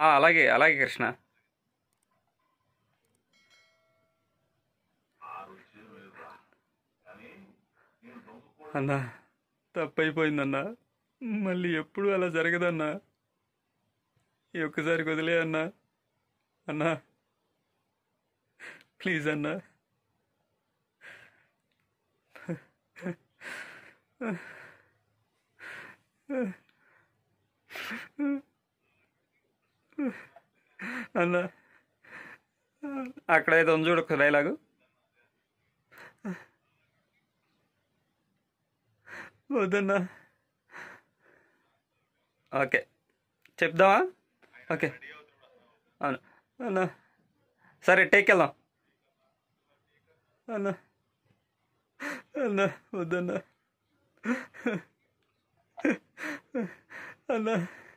ఆ, అలాగే అలాగే కృష్ణ అన్నా తప్పైపోయిందన్నా మళ్ళీ ఎప్పుడు అలా జరగదన్నా ఈ ఒక్కసారి వదిలే అన్నా అన్నా ప్లీజ్ అన్నా అన్నా అక్కడ ఏదో ఉంది చూడు ఒక డైలాగు వద్దన్నా ఓకే చెప్దామా ఓకే అవును అన్నా సరే టేక్ వెళ్దాం అన్నా అన్నా వద్దన్నా అన్నా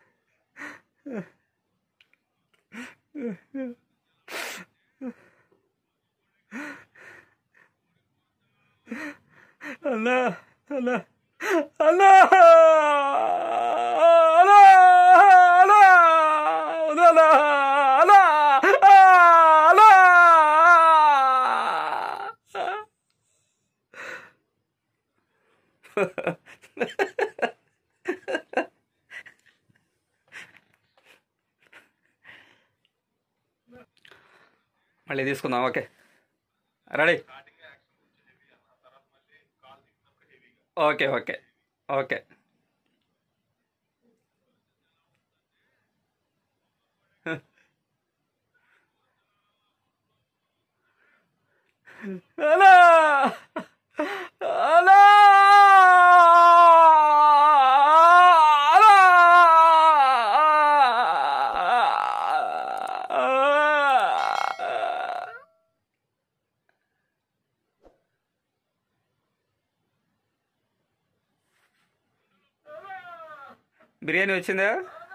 అన్నా అన్నా అన్నా అన్నా అన్నా వదలా అన్నా అన్నా మళ్ళీ తీసుకుందాం okay ready okay okay okay అలా అలా అలా బిర్యానీ వచ్చిందా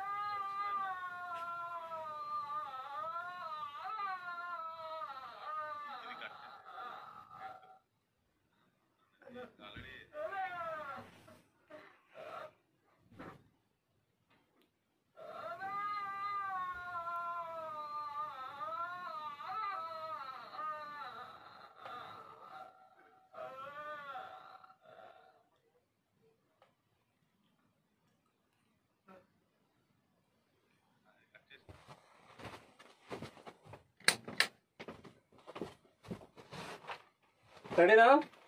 రెడీనా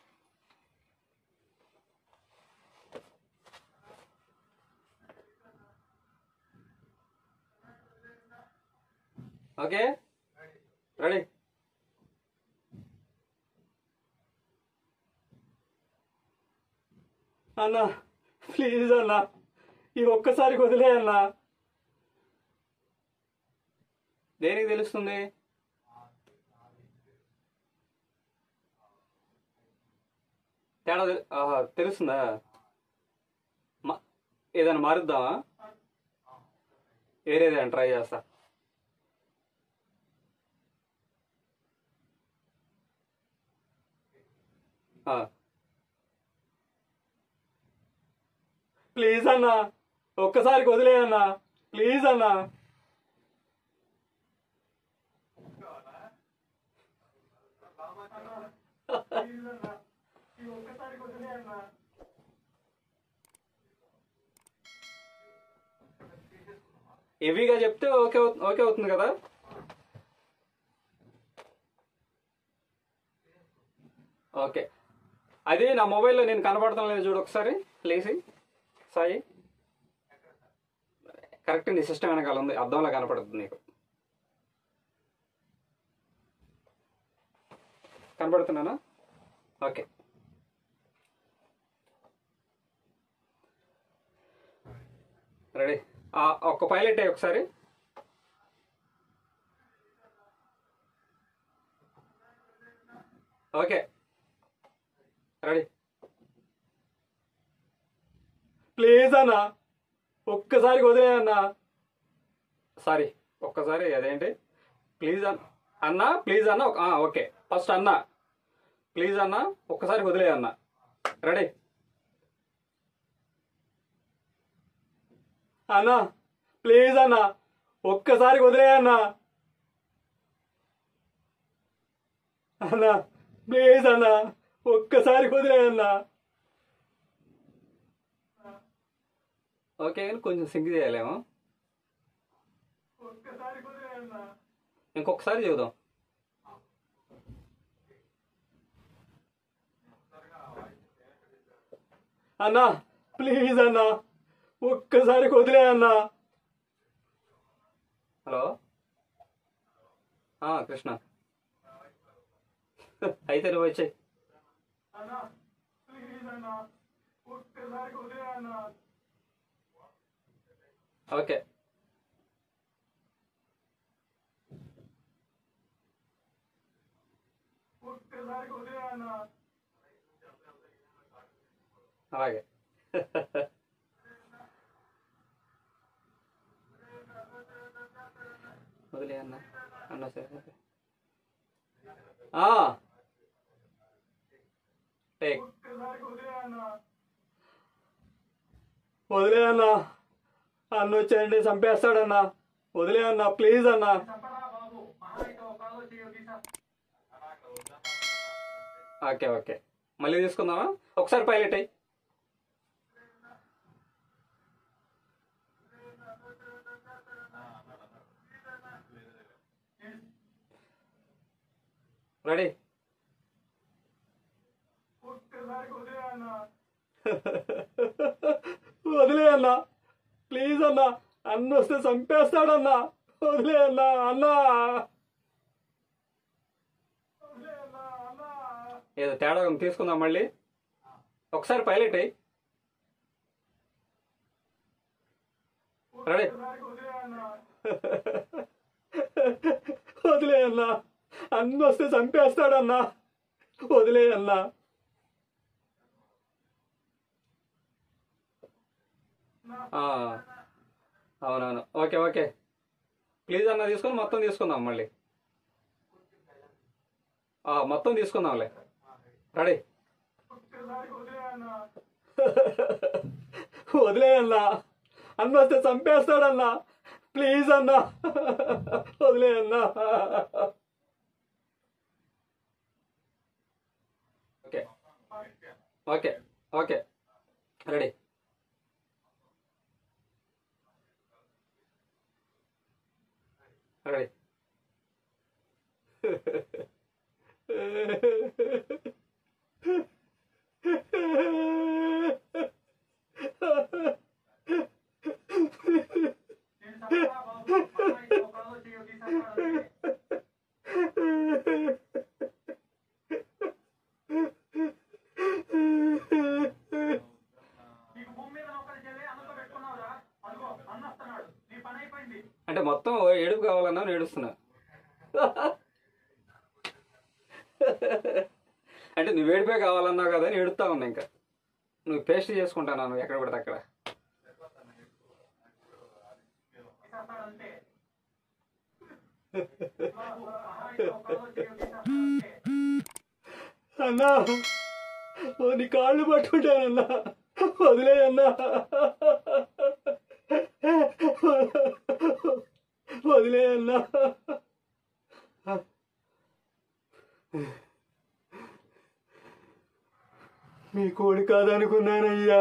ఓకే రెడీ అన్నా ప్లీజ్ అన్నా ఈ ఒక్కసారి వదిలే అన్నా దేనికి తెలుస్తుంది తేడా తెలు- ఆహా, తెలుస్తుందా మా ఏదైనా మారుద్దామా వేరేదైనా ట్రై చేస్తా ఆ. ప్లీజ్ అన్నా ఒక్కసారికి వదిలే అన్నా ప్లీజ్ అన్నా హెవీగా చెప్తే ఓకే అవు- ఓకే అవుతుంది కదా ఓకే అది నా మొబైల్లో నేను కనపడతాం లేదు చూడు ఒకసారి లేచి సాయి కరెక్ట్ నీ సిస్టమ్ వెనకాల ఉంది అద్దంలో కనపడుతుంది నీకు కనపడుతున్నానా ఓకే రెడీ ఒక్క పైలట్ అయ్యి ఒకసారి ఓకే రెడీ ప్లీజ్ అన్నా ఒక్కసారి వదిలే అన్నా సారీ ఒక్కసారి అదేంటి ప్లీజ్ అన్న అన్నా ప్లీజ్ అన్న ఒక- ఆ, ఓకే ఫస్ట్ అన్న ప్లీజ్ అన్న ఒక్కసారి వదిలే అన్న రెడీ అన్నా ప్లీజ్ అన్నా ఒక్కసారి వదిలే అన్నా అన్నా ప్లీజ్ అన్నా ఒక్కసారి వదిలే అన్నా ఓకే కానీ కొంచెం సింక్ చేయాలేమో ఇంకొకసారి చూద్దాం అన్నా ప్లీజ్ అన్నా ఒక్కసారి వదిలే అన్నా హలో ఆ, కృష్ణ అయితే నువ్వు వచ్చాయి ఓకే అలాగే వదిలే అన్న అన్న సరే ఆ. టేక్ వదిలే అన్న అన్న వచ్చాయండి చంపేస్తాడన్నా వదిలే అన్న ప్లీజ్ అన్న ఓకే ఓకే మళ్ళీ తీసుకుందామా ఒకసారి పైలట్ అయ్యి రెడీ వదిలే అన్న ప్లీజ్ అన్న అన్న వస్తే చంపేస్తాడన్నా వదిలే అన్న అన్నా ఏదో తేడా ఉంది, తీసుకుందాం మళ్ళీ ఒకసారి పైలట్ అయ్యి రెడీ వదిలే అన్నా అన్న వస్తే చంపేస్తాడన్నా వదిలే అన్నా ఆ, అవునవును ఓకే ఓకే ప్లీజ్ అన్న తీసుకొని మొత్తం తీసుకుందాం మళ్ళీ ఆ, మొత్తం తీసుకుందాంలే రెడీ వదిలే అన్నా అన్న వస్తే చంపేస్తాడన్నా ప్లీజ్ అన్నా వదిలే అన్నా okay okay okay ready ready నీకు భూమి మీద నౌకలు చెల్లి అన్నతో పెట్టుకున్నావురా అదిగో అన్న వస్తున్నాడు నీ పని అయిపోయింది అంటే మొత్తం ఏడుపు కావాలన్నా నేను ఏడుస్తున్నా అంటే నువ్వు ఏడిపే కావాలన్నావు కదా అని ఏడుస్తా ఉన్నా ఇంకా నువ్వు పేస్ట్ చేసుకుంటాను నువ్వు ఎక్కడ పడితే అక్కడ తీసేస్తాడంతే బాబు మహారాజు ఒక కళ్ళు చెయ్యి తీసేస్తాడంతే అన్నా ఓ నీ కాళ్ళు పట్టుకుంటానన్నా వదిలే అన్నా వదిలే అన్నా మీ కోడి కాదనుకున్నానయ్యా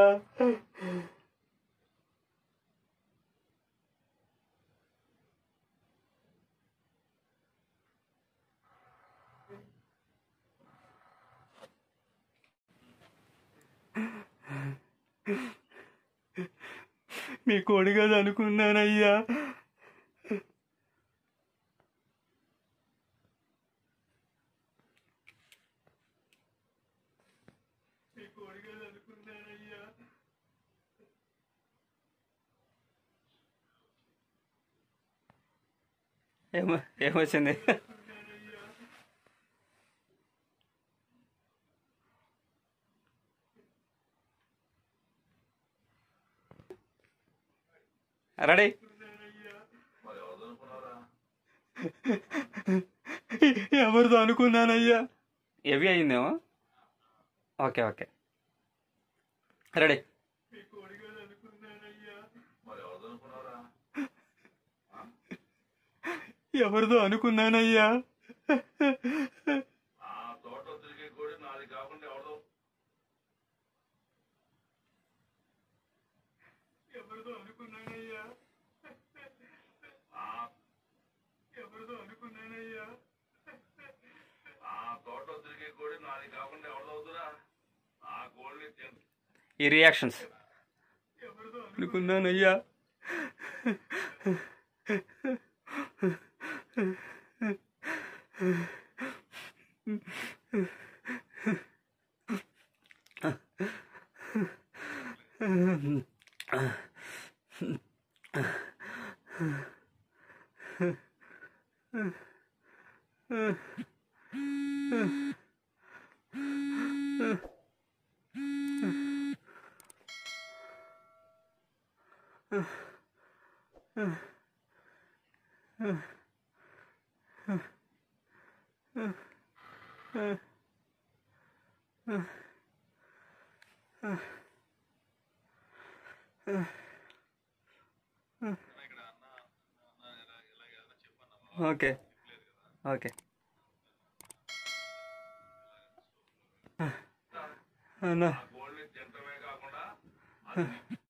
మీ కోడి కాదనుకున్నానయ్యా మీ కోడి కాదనుకున్నానయ్యా ఏమో ఏమొచ్చింది రెడీ ఎవరితో అనుకున్నానయ్యా హెవీ అయిందేమో ఓకే ఓకే రెడీ ఎవరిదో అనుకున్నానయ్యా ఆ తోట తిరిగే కోడి నాది కాకుండా ఎవడో ఎవరిదో అనుకున్నానయ్యా ఆ ఎవరిదో అనుకున్నానయ్యా ఆ తోట తిరిగే కోడి నాది కాకుండా ఎవడవుతురా ఆ కోడిని తింట ఈ రియాక్షన్స్ అనుకున్నానయ్యా ఓకే ఓకే అన్నా కోడిని తింటమే కాకుండా అది